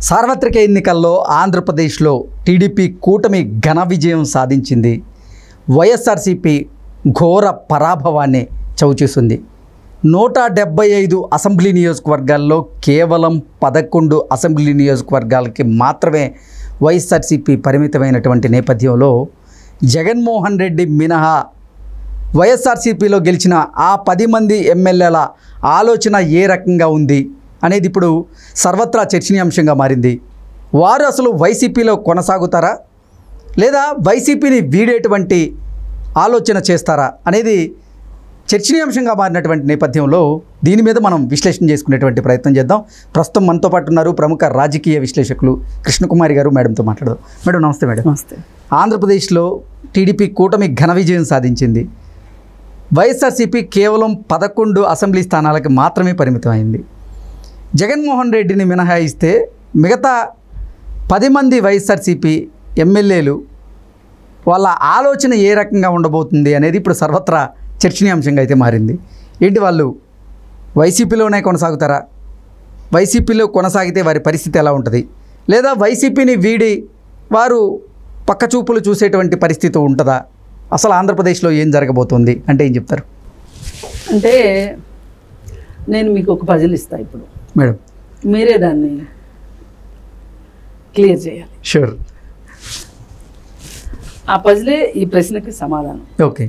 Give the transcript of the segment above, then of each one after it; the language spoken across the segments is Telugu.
సార్వత్రిక ఎన్నికల్లో ఆంధ్రప్రదేశ్లో టీడీపీ కూటమి ఘన విజయం సాధించింది వైఎస్ఆర్సీపీ ఘోర పరాభవాన్ని చవిచూసింది నూట డెబ్బై ఐదు అసెంబ్లీ నియోజకవర్గాల్లో కేవలం పదకొండు అసెంబ్లీ నియోజకవర్గాలకి మాత్రమే వైఎస్ఆర్సీపీ పరిమితమైనటువంటి నేపథ్యంలో జగన్మోహన్ రెడ్డి మినహా వైఎస్ఆర్సీపీలో గెలిచిన ఆ పది మంది ఎమ్మెల్యేల ఆలోచన ఏ రకంగా ఉంది అనేది ఇప్పుడు సర్వత్రా చర్చనీయాంశంగా మారింది వారు అసలు వైసీపీలో కొనసాగుతారా లేదా వైసీపీని వీడేటువంటి ఆలోచన చేస్తారా అనేది చర్చనీయాంశంగా మారినటువంటి నేపథ్యంలో దీని మీద మనం విశ్లేషణ చేసుకునేటువంటి ప్రయత్నం చేద్దాం ప్రస్తుతం మనతో పాటు ఉన్నారు ప్రముఖ రాజకీయ విశ్లేషకులు కృష్ణకుమారి గారు మేడంతో మాట్లాడదాం మేడం నమస్తే మేడం నమస్తే ఆంధ్రప్రదేశ్లో టీడీపీ కూటమి ఘన విజయం సాధించింది వైఎస్ఆర్సీపీ కేవలం పదకొండు అసెంబ్లీ స్థానాలకు మాత్రమే పరిమితమైంది జగన్మోహన్ రెడ్డిని మినహాయిస్తే మిగతా పది మంది వైఎస్ఆర్సీపీ ఎమ్మెల్యేలు వాళ్ళ ఆలోచన ఏ రకంగా ఉండబోతుంది అనేది ఇప్పుడు సర్వత్రా చర్చనీయాంశంగా అయితే మారింది ఏంటి వాళ్ళు వైసీపీలోనే కొనసాగుతారా వైసీపీలో కొనసాగితే వారి పరిస్థితి ఎలా ఉంటుంది లేదా వైసీపీని వీడి వారు పక్కచూపులు చూసేటువంటి పరిస్థితి ఉంటుందా అసలు ఆంధ్రప్రదేశ్లో ఏం జరగబోతుంది అంటే ఏం చెప్తారు అంటే నేను మీకు ఒక పజిల్ ఇస్తా ఇప్పుడు మేడం మీరే దాన్ని క్లియర్ చేయాలి షూర్ ఆ పజిలే ఈ ప్రశ్నకి సమాధానం ఓకే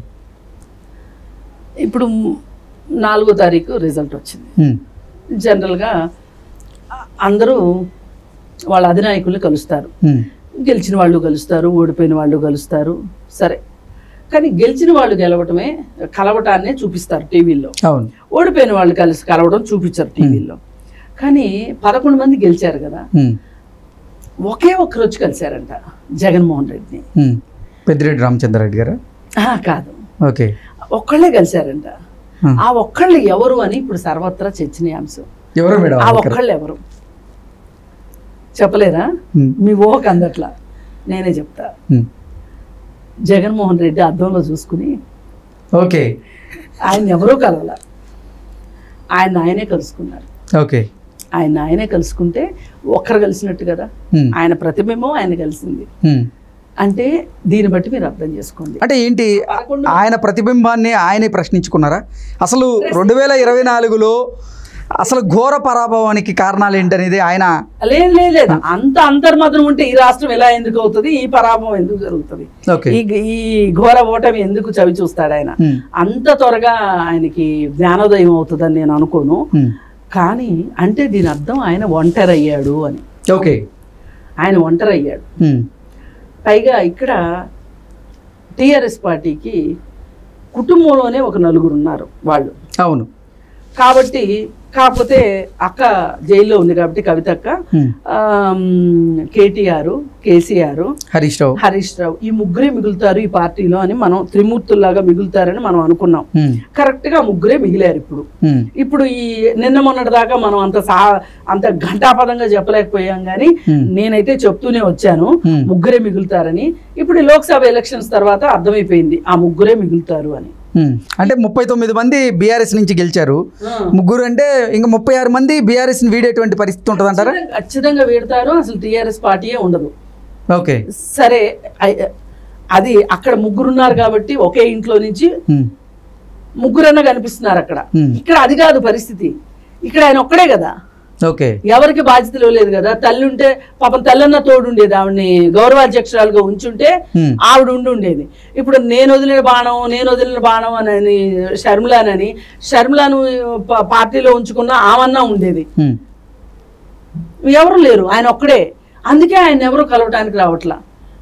ఇప్పుడు నాలుగో తారీఖు రిజల్ట్ వచ్చింది జనరల్గా అందరూ వాళ్ళ అధినాయకుల్ని కలుస్తారు గెలిచిన వాళ్ళు కలుస్తారు ఓడిపోయిన వాళ్ళు కలుస్తారు సరే కానీ గెలిచిన వాళ్ళు గెలవటమే కలవటాన్నే చూపిస్తారు టీవీల్లో అవును ఓడిపోయిన వాళ్ళు కలిసి కలవడం చూపించారు టీవీల్లో కానీ పదకొండు మంది గెలిచారు కదా ఉమ్, ఒకే ఒక్కరు వచ్చి కలిశారంట జగన్మోహన్ రెడ్డిని ఉమ్. పెద్దిరెడ్డి రామచంద్రారెడ్డి గారు ఆహా, కాదు ఓకే ఒక్కళ్ళే కలిశారంట Hmm. ఆ ఒక్కళ్ళు ఎవరు అని ఇప్పుడు సర్వత్రా చర్చనీయాంశం ఎవరు మేడం ఆ ఆ ఒక్కరు? ఒక్కళ్ళు ఎవరు చెప్పలేరా ఉమ్, మీ ఊహకు అందట్లా నేనే చెప్తా ఉమ్. జగన్మోహన్ రెడ్డి అద్దంలో చూసుకుని ఓకే ఆయన ఎవరూ కలవాల ఆయన ఆయనే కలుసుకున్నారు ఓకే ఆయన ఆయనే కలుసుకుంటే ఒక్కరు కలిసినట్టు కదా ఉమ్, ఆయన ప్రతిబింబం ఆయన కలిసింది ఉమ్. అంటే దీన్ని బట్టి మీరు అర్థం చేసుకోండి అంటే ఏంటి పదకొండు ఆయన ప్రతిబింబాన్ని ఆయనే ప్రశ్నించుకున్నారా అసలు రెండు వేల ఇరవై నాలుగులో అసలు ఘోర పరాభవానికి కారణాలు ఏంటనేది ఆయన లేదు లేదు లేదు అంత అంతర్మతం ఉంటే ఈ రాష్ట్రం ఎలా ఎందుకు అవుతుంది ఈ పరాభవం ఎందుకు జరుగుతుంది ఓకే ఈ ఈ ఘోర ఓటమి ఎందుకు చవి చూస్తాడు ఆయన ఉమ్, అంత త్వరగా ఆయనకి జ్ఞానోదయం అవుతుందని నేను అనుకోను ఉమ్. కానీ అంటే దీని అర్థం ఆయన ఒంటరి అయ్యాడు అని ఓకే ఆయన ఒంటరి అయ్యాడు ఉమ్, పైగా ఇక్కడ టీఆర్ఎస్ పార్టీకి కుటుంబంలోనే ఒక నలుగురు ఉన్నారు వాళ్ళు అవును కాబట్టి కాకపోతే అక్క జైల్లో ఉంది కాబట్టి కవితక్క ఉమ్, ఆమ్, కేటీఆర్ కేసీఆర్ హరీష్ రావు హరీష్ రావు ఈ ముగ్గురే మిగులుతారు ఈ పార్టీలో అని మనం త్రిమూర్తుల్లాగా మిగులుతారని మనం అనుకున్నాం ఉమ్, కరెక్ట్ గా ముగ్గురే మిగిలారు ఇప్పుడు ఉమ్, ఇప్పుడు ఈ నిన్న మొన్నటి దాకా మనం అంత సా అంత ఘంటాపదంగా చెప్పలేకపోయాం కానీ Hmm. నేనైతే చెప్తూనే వచ్చాను Hmm. ముగ్గురే మిగులుతారని ఇప్పుడు ఈ లోక్సభ ఎలక్షన్స్ తర్వాత అర్థమైపోయింది ఆ ముగ్గురే మిగులుతారు అని ఉమ్. అంటే ముప్పై తొమ్మిది మంది బీఆర్ఎస్ నుంచి గెలిచారు ముగ్గురు అంటే ఇంకా ముప్పై ఆరు మంది బీఆర్ఎస్ని వీడేటువంటి పరిస్థితి ఉంటుంది అంటారా ఖచ్చితంగా వీడతారు అసలు టీఆర్ఎస్ పార్టీయే ఉండదు ఓకే సరే అయ్- అది అక్కడ ముగ్గురున్నారు కాబట్టి ఒకే ఇంట్లో నుంచి ఉమ్, ముగ్గురన్నా కనిపిస్తున్నారు అక్కడ Hmm. ఇక్కడ అది కాదు పరిస్థితి ఇక్కడ ఆయన ఒక్కడే కదా ఓకే ఎవరికి బాధ్యతలు లేదు కదా తల్లి ఉంటే పాపం తల్లన్న తోడు ఉండేది ఆవిడని గౌరవాధ్యక్షురాలుగా ఉంచుంటే Hmm. ఆవిడ ఉండి ఉండేది ఇప్పుడు నేను వదిలిన బాణం నేను వదిలిన బాణం అని షర్మిలానని షర్మిలాను ప- పార్టీలో ఉంచుకున్న ఆమన్నా ఉండేది ఉమ్, ఎవరు లేరు ఆయన ఒక్కడే అందుకే ఆయన ఎవరు కలవటానికి రావట్లా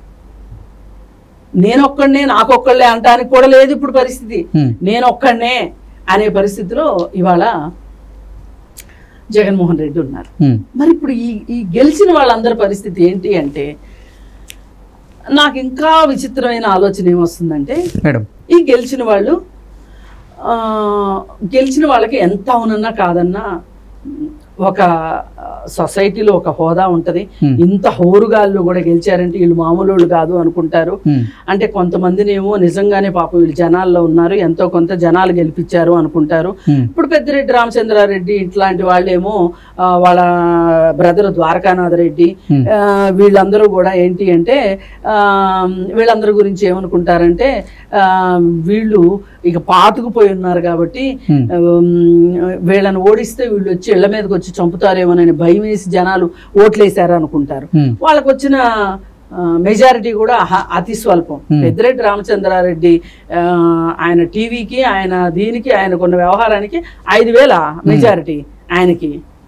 నేను ఒక్కడనే నాకొక్కళ్ళే అంటానికి కూడా లేదు ఇప్పుడు పరిస్థితి Hmm. నేను ఒక్కడనే అనే పరిస్థితిలో ఇవాళ జగన్మోహన్ రెడ్డి ఉన్నారు ఉమ్, మరి ఇప్పుడు ఈ ఈ గెలిచిన వాళ్ళందరి పరిస్థితి ఏంటి అంటే నాకు ఇంకా విచిత్రమైన ఆలోచన ఏమొస్తుందంటే మేడం ఈ గెలిచిన వాళ్ళు ఆ, గెలిచిన వాళ్ళకి ఎంత అవునన్నా కాదన్నా ఒక ఆ, సొసైటీలో ఒక హోదా ఉంటది Hmm. ఇంత హోరుగాళ్ళు కూడా గెలిచారంటే వీళ్ళు మామూలు వాళ్ళు కాదు అనుకుంటారు ఉమ్, అంటే కొంతమందినేమో నిజంగానే పాపం వీళ్ళు జనాల్లో ఉన్నారు ఎంతో కొంత జనాలు గెలిపించారు అనుకుంటారు ఉమ్, ఇప్పుడు పెద్దిరెడ్డి రామచంద్రారెడ్డి ఇట్లాంటి వాళ్ళేమో ఆ, వాళ్ళ బ్రదర్ ద్వారకానాథ్ రెడ్డి Hmm. ఆ, వీళ్ళందరూ కూడా ఏంటి అంటే ఆ, వీళ్ళందరి గురించి ఏమనుకుంటారంటే ఆ, వీళ్ళు ఇక పాతుకుపోయి ఉన్నారు కాబట్టి Hmm. ఉమ్, వీళ్ళని ఓడిస్తే వీళ్ళు వచ్చి ఇళ్ల మీదకి వచ్చి చంపుతారేమోనని భయం వేసి జనాలు ఓట్లేశారు అనుకుంటారు ఉమ్, వాళ్ళకు వచ్చిన మెజారిటీ కూడా అహ- అతి స్వల్పం Hmm. పెద్దిరెడ్డి రామచంద్రారెడ్డి ఆ, ఆయన టీవీకి ఆయన దీనికి ఆయన కొన్న వ్యవహారానికి ఐదు వేల మెజారిటీ ఆయనకి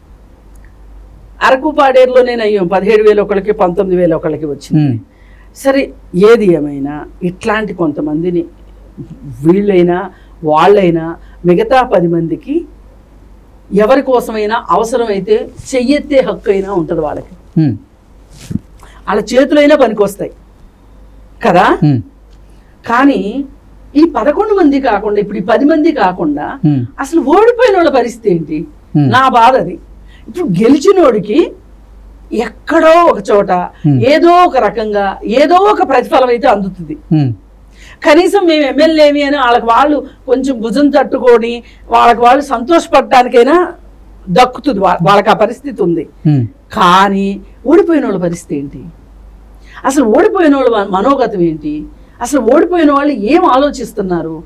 అరకు పాడేరులోనే నయ్యం పదిహేడు వేలు ఒకళ్ళకి పంతొమ్మిది వేలు ఒకళ్ళకి వచ్చింది ఉమ్, సరే ఏది ఏమైనా ఇట్లాంటి కొంతమందిని వీళ్ళైనా వాళ్ళైనా మిగతా పది మందికి ఎవరి కోసమైనా అవసరమైతే చెయ్యెత్తే హక్కు అయినా ఉంటుంది వాళ్ళకి ఉమ్, వాళ్ళ చేతులైనా పనికొస్తాయి కదా ఉమ్, కానీ ఈ పదకొండు మంది కాకుండా ఇప్పుడు ఈ పది మంది కాకుండా ఉమ్, అసలు ఓడిపోయిన వాళ్ళ పరిస్థితి ఏంటి Hmm. నా బాధ అది ఇప్పుడు గెలిచినోడికి ఎక్కడో ఒక చోట Hmm. ఏదో ఒక రకంగా ఏదో ఒక ప్రతిఫలం అయితే అందుతుంది ఉమ్, కనీసం మేము ఎమ్మెల్యేమి అని వాళ్ళకి వాళ్ళు కొంచెం భుజం తట్టుకొని వాళ్ళకి వాళ్ళు సంతోషపడటానికైనా దక్కుతుంది వా- వాళ్ళకి ఆ పరిస్థితి ఉంది ఉమ్, కానీ ఓడిపోయిన వాళ్ళ పరిస్థితి ఏంటి అసలు ఓడిపోయిన వాళ్ళ మ- మనోగతం ఏంటి అసలు ఓడిపోయిన వాళ్ళు ఏం ఆలోచిస్తున్నారు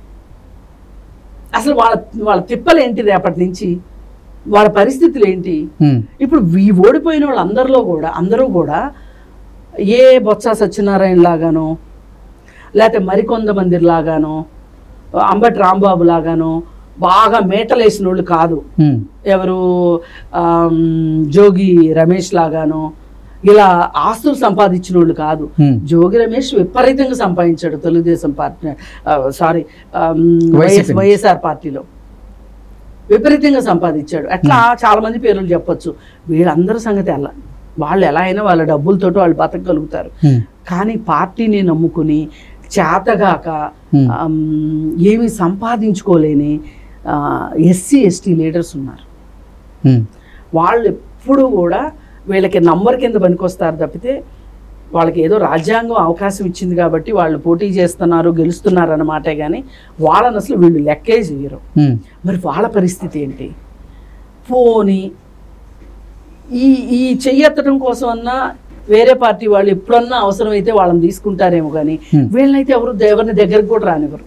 అసలు వాళ్ళ వాళ్ళ తిప్పలు ఏంటి రేపటి నుంచి వాళ్ళ పరిస్థితులు ఏంటి ఉమ్, ఇప్పుడు ఈ ఓడిపోయిన వాళ్ళందరిలో కూడా అందరూ కూడా ఏ బొత్స సత్యనారాయణ లాగానో లేకపోతే మరికొంతమంది లాగానో అంబటి రాంబాబు లాగానో బాగా మేటలేసిన వాళ్ళు కాదు ఉమ్, ఎవరు ఆమ్, జోగి రమేష్ లాగానో ఇలా ఆస్తులు సంపాదించిన వాళ్ళు కాదు ఉమ్, జోగి రమేష్ విపరీతంగా సంపాదించాడు Telugu Desam party sorry YCP. YSR పార్టీలో విపరీతంగా సంపాదించాడు అట్లా చాలా మంది పేర్లు చెప్పొచ్చు వీళ్ళందరి సంగతి ఎలా వాళ్ళు ఎలా అయినా వాళ్ళ డబ్బులతోటి వాళ్ళు బతకగలుగుతారు ఉమ్, కానీ పార్టీని నమ్ముకుని చేతగాక Hmm. ఆమ్, ఏమీ సంపాదించుకోలేని ఎస్సీ ఎస్టీ లీడర్స్ ఉన్నారు ఉమ్, వాళ్ళు ఎప్పుడూ కూడా వీళ్ళకి నంబర్ కింద పనికొస్తారు తప్పితే వాళ్ళకి ఏదో రాజ్యాంగం అవకాశం ఇచ్చింది కాబట్టి వాళ్ళు పోటీ చేస్తున్నారు గెలుస్తున్నారు అన్నమాటే కానీ వాళ్ళని అసలు వీళ్ళు లెక్కే చేయరు ఉమ్, మరి వాళ్ళ పరిస్థితి ఏంటి పోని ఈ ఈ చెయ్యెత్తడం కోసం అన్నా వేరే పార్టీ వాళ్ళు ఎప్పుడన్నా అవసరమైతే వాళ్ళని తీసుకుంటారేమో కానీ Hmm. వీళ్ళనైతే ఎవరు ఎవరిని దగ్గరకు కూడా రానివ్వరు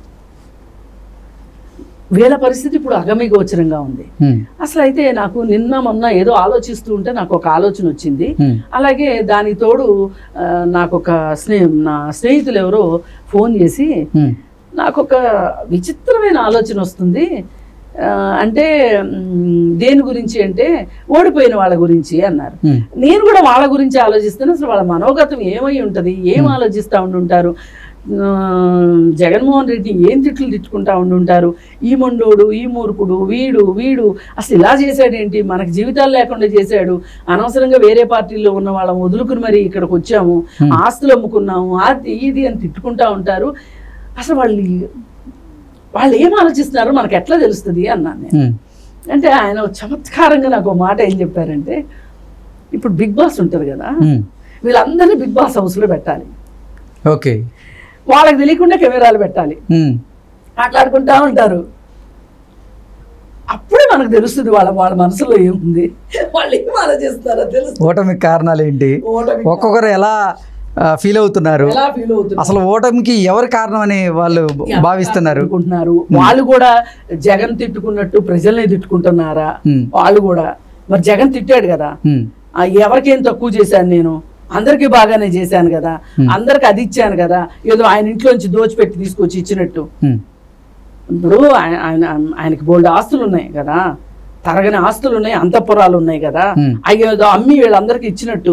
వీళ్ళ పరిస్థితి ఇప్పుడు అగమిగోచరంగా ఉంది ఉమ్, అసలు అయితే నాకు నిన్న మొన్న ఏదో ఆలోచిస్తూ ఉంటే నాకు ఒక ఆలోచన వచ్చింది ఉమ్, అలాగే దానికి తోడు ఆ, నాకు ఒక స్నేహ నా స్నేహితులు ఎవరో ఫోన్ చేసి ఉమ్, నాకు ఒక విచిత్రమైన ఆలోచన వస్తుంది ఆ, అంటే మ్, దేని గురించి అంటే ఓడిపోయిన వాళ్ళ గురించి అన్నారు ఉమ్, నేను కూడా వాళ్ళ గురించి ఆలోచిస్తాను అసలు వాళ్ళ మనోగతం ఏమై ఉంటుంది ఏం ఆలోచిస్తూ ఉండుంటారు ఆ, జగన్మోహన్ రెడ్డి ఏం తిట్లు తిట్టుకుంటా ఉండుంటారు ఈ మొండోడు ఈ మూర్ఖుడు వీడు వీడు అసలు ఇలా చేశాడేంటి మనకు జీవితాలు లేకుండా చేశాడు అనవసరంగా వేరే పార్టీల్లో ఉన్న వాళ్ళం వదులుకుని మరి ఇక్కడికి వచ్చాము Hmm. ఆస్తులు అమ్ముకున్నాము అది ఇది అని తిట్టుకుంటా ఉంటారు అసలు వాళ్ళు వాళ్ళు ఏం ఆలోచిస్తున్నారో మనకు ఎట్లా తెలుస్తుంది అన్నాను నేను ఉమ్, అంటే ఆయన ఒక చమత్కారంగా నాకు ఒక మాట ఏం చెప్పారంటే ఇప్పుడు బిగ్ బాస్ ఉంటుంది కదా ఉమ్, వీళ్ళందరినీ బిగ్ బాస్ హౌస్లో పెట్టాలి ఓకే వాళ్ళకి తెలియకుండా కెమెరాలు పెట్టాలి ఉమ్, మాట్లాడుకుంటా ఉంటారు అప్పుడే మనకు తెలుస్తుంది వాళ్ళ వాళ్ళ మనసులో ఏముంది వాళ్ళు ఏం ఆలోచిస్తారో తెలుస్తుంది ఓటమికి కారణాలు ఏంటి ఓటమి ఒక్కొక్కరు ఎలా ఫీల్ అవుతున్నారు ఎలా ఫీల్ అవుతుంది అసలు ఓటమికి ఎవరు కారణం అని వాళ్ళు భావిస్తున్నారు అనుకుంటున్నారు వాళ్ళు కూడా జగన్ తిట్టుకున్నట్టు ప్రజల్ని తిట్టుకుంటున్నారా ఉమ్, వాళ్ళు కూడా మరి జగన్ తిట్టాడు కదా ఉమ్, ఆ ఎవరికేం తక్కువ చేశాను నేను అందరికీ బాగానే చేశాను కదా Hmm. అందరికి అది ఇచ్చాను కదా ఏదో ఆయన ఇంట్లోంచి దోచిపెట్టి తీసుకొచ్చి ఇచ్చినట్టు ఉమ్, ఇప్పుడు ఆయన ఆయన- ఆయనకి బోల్డ్ ఆస్తులు ఉన్నాయి కదా తరగని ఆస్తులు ఉన్నాయి అంతఃపురాలు ఉన్నాయి కదా Hmm. అవి ఏదో అమ్మి వీళ్ళందరికీ ఇచ్చినట్టు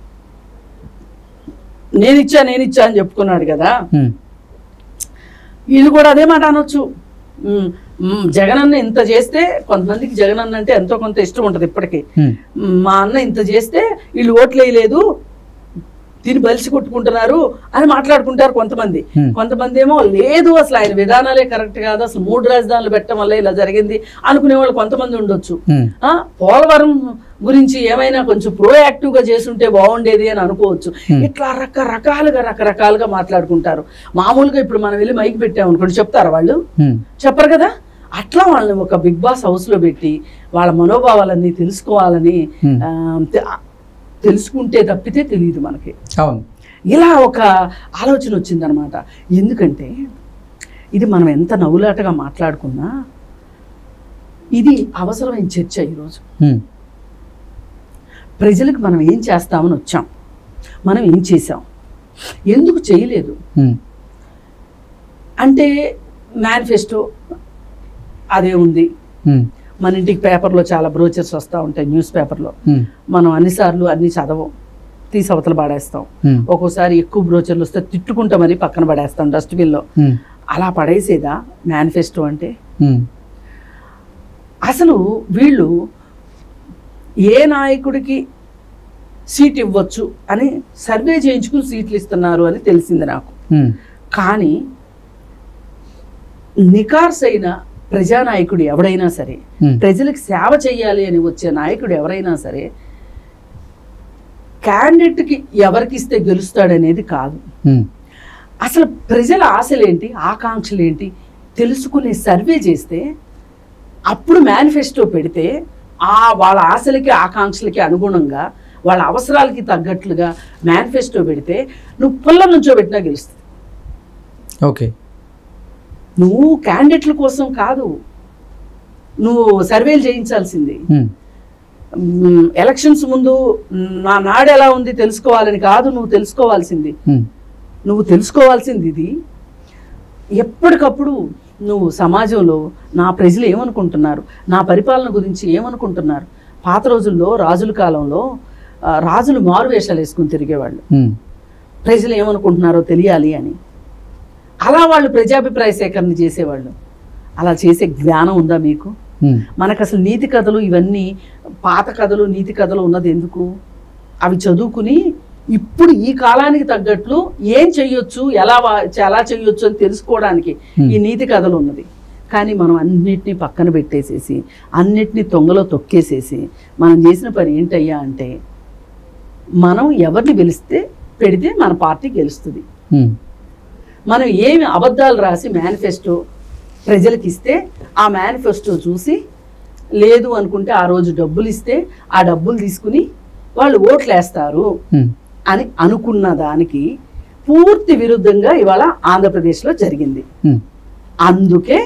నేను ఇచ్చా నేను ఇచ్చా అని చెప్పుకున్నాడు కదా ఉమ్, వీళ్ళు కూడా అదే మాట అనొచ్చు ఉమ్, ఉమ్, జగన్ అన్న ఇంత చేస్తే కొంతమందికి జగన్ అన్న అంటే ఎంతో కొంత ఇష్టం ఉంటుంది ఇప్పటికీ ఉమ్, మా అన్న ఇంత చేస్తే వీళ్ళు ఓట్లు వేయలేదు తిని బలిసి కొట్టుకుంటున్నారు అని మాట్లాడుకుంటారు కొంతమంది Hmm. కొంతమంది ఏమో లేదు అసలు ఆయన విధానాలే కరెక్ట్ కాదు అసలు మూడు రాజధానులు పెట్టడం వల్ల ఇలా జరిగింది అనుకునే వాళ్ళు కొంతమంది ఉండొచ్చు ఉమ్, ఆ, పోలవరం గురించి ఏమైనా కొంచెం proactive గా చేసుంటే బాగుండేది అని అనుకోవచ్చు ఇట్లా రకరకాలుగా రకరకాలుగా మాట్లాడుకుంటారు మామూలుగా ఇప్పుడు మనం వెళ్ళి మైక్ పెట్టాం అనుకోండి చెప్తారా వాళ్ళు ఉమ్, చెప్పరు కదా అట్లా వాళ్ళని ఒక బిగ్ బాస్ హౌస్ లో పెట్టి వాళ్ళ మనోభావాలన్నీ తెలుసుకోవాలని Hmm. ఆ, తె- తెలుసుకుంటే తప్పితే తెలియదు మనకి అవును ఇలా ఒక ఆలోచన వచ్చిందనమాట ఎందుకంటే ఇది మనం ఎంత నవ్వులాటగా మాట్లాడుకున్నా ఇది అవసరమైన చర్చ ఈరోజు ఉమ్, ప్రజలకు మనం ఏం చేస్తామని వచ్చాం మనం ఏం చేసాం ఎందుకు చేయలేదు ఉమ్, అంటే మేనిఫెస్టో అదే ఉంది ఉమ్, మన ఇంటికి పేపర్లో చాలా బ్రోచర్స్ వస్తూ ఉంటాయి న్యూస్ పేపర్లో ఉమ్, మనం అన్నిసార్లు అన్ని చదవం తీసి అవతల పడేస్తాం ఉమ్, ఒక్కోసారి ఎక్కువ బ్రోచర్లు వస్తే తిట్టుకుంటా మరి పక్కన పడేస్తాం డస్ట్బిన్లో ఉమ్, అలా పడేసేదా మేనిఫెస్టో అంటే ఉమ్, అసలు వీళ్ళు ఏ నాయకుడికి సీట్ ఇవ్వచ్చు అని సర్వే చేయించుకుని సీట్లు ఇస్తున్నారు అని తెలిసింది నాకు ఉమ్, కానీ నికార్స్ అయిన ప్రజానాయకుడు ఎవడైనా సరే ఉమ్, ప్రజలకు సేవ చేయాలి అని వచ్చే నాయకుడు ఎవరైనా సరే క్యాండిడేట్కి ఎవరికి ఇస్తే గెలుస్తాడనేది కాదు ఉమ్, అసలు ప్రజల ఆశలేంటి ఆకాంక్షలు ఏంటి తెలుసుకునే సర్వే చేస్తే అప్పుడు మేనిఫెస్టో పెడితే ఆ వాళ్ళ ఆశలకి ఆకాంక్షలకి అనుగుణంగా వాళ్ళ అవసరాలకి తగ్గట్లుగా మేనిఫెస్టో పెడితే నువ్వు పుల్ల నుంచో పెట్టినా గెలుస్తుంది ఓకే నువ్వు క్యాండిడేట్ల కోసం కాదు నువ్వు సర్వేలు చేయించాల్సింది ఉమ్, మ్, ఎలక్షన్స్ ముందు మ్, నా నాడు ఎలా ఉంది తెలుసుకోవాలని కాదు నువ్వు తెలుసుకోవాల్సింది ఉమ్, నువ్వు తెలుసుకోవాల్సింది ఇది ఎప్పటికప్పుడు నువ్వు సమాజంలో నా ప్రజలు ఏమనుకుంటున్నారు నా పరిపాలన గురించి ఏమనుకుంటున్నారు పాత రోజుల్లో రాజుల కాలంలో ఆ, రాజులు మారు వేషాలు వేసుకుని తిరిగేవాళ్ళు ఉమ్, ప్రజలు ఏమనుకుంటున్నారో తెలియాలి అని అలా వాళ్ళు ప్రజాభిప్రాయ సేకరణ చేసేవాళ్ళు అలా చేసే జ్ఞానం ఉందా మీకు ఉమ్, మనకు అసలు నీతి కథలు ఇవన్నీ పాత కథలు నీతి కథలు ఉన్నది ఎందుకు అవి చదువుకుని ఇప్పుడు ఈ కాలానికి తగ్గట్లు ఏం చెయ్యొచ్చు ఎలా వా- ఎలా చెయ్యొచ్చు అని తెలుసుకోవడానికి ఈ నీతి కథలు ఉన్నది కానీ మనం అన్నిటినీ పక్కన పెట్టేసేసి అన్నిటినీ తొంగలో తొక్కేసేసి మనం చేసిన పని ఏంటయ్యా అంటే మనం ఎవరిని గెలిస్తే పెడితే మన పార్టీ గెలుస్తుంది ఉమ్, మనం ఏమి అబద్ధాలు రాసి మేనిఫెస్టో ప్రజలకు ఇస్తే ఆ మేనిఫెస్టో చూసి లేదు అనుకుంటే ఆ రోజు డబ్బులు ఇస్తే ఆ డబ్బులు తీసుకుని వాళ్ళు ఓట్లు వేస్తారు ఉమ్, అని అనుకున్న దానికి పూర్తి విరుద్ధంగా ఇవాళ ఆంధ్రప్రదేశ్లో జరిగింది ఉమ్, అందుకే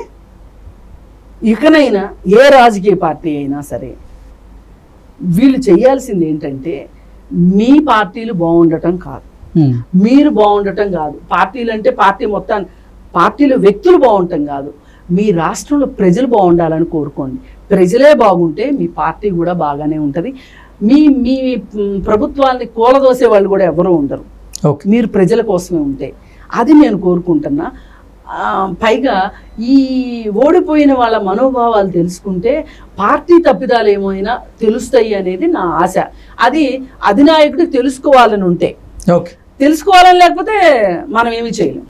ఇకనైనా ఏ రాజకీయ పార్టీ అయినా సరే వీళ్ళు చేయాల్సింది ఏంటంటే మీ పార్టీలు బాగుండటం కాదు ఉమ్, మీరు బాగుండటం కాదు పార్టీలు అంటే పార్టీ మొత్తాన్ని పార్టీలు వ్యక్తులు బాగుండటం కాదు మీ రాష్ట్రంలో ప్రజలు బాగుండాలని కోరుకోండి ప్రజలే బాగుంటే మీ పార్టీ కూడా బాగానే ఉంటుంది మీ మీ మ్, ప్రభుత్వాన్ని కూలదోసే వాళ్ళు కూడా ఎవరూ ఉండరు ఓకే మీరు ప్రజల కోసమే ఉంటే అది నేను కోరుకుంటున్నా ఆ, పైగా ఈ ఓడిపోయిన వాళ్ళ మనోభావాలు తెలుసుకుంటే పార్టీ తప్పిదాలు ఏమైనా తెలుస్తాయి అనేది నా ఆశ అది అధినాయకుడికి తెలుసుకోవాలని ఉంటే ఓకే తెలుసుకోవాలని లేకపోతే మనం ఏమీ చేయలేం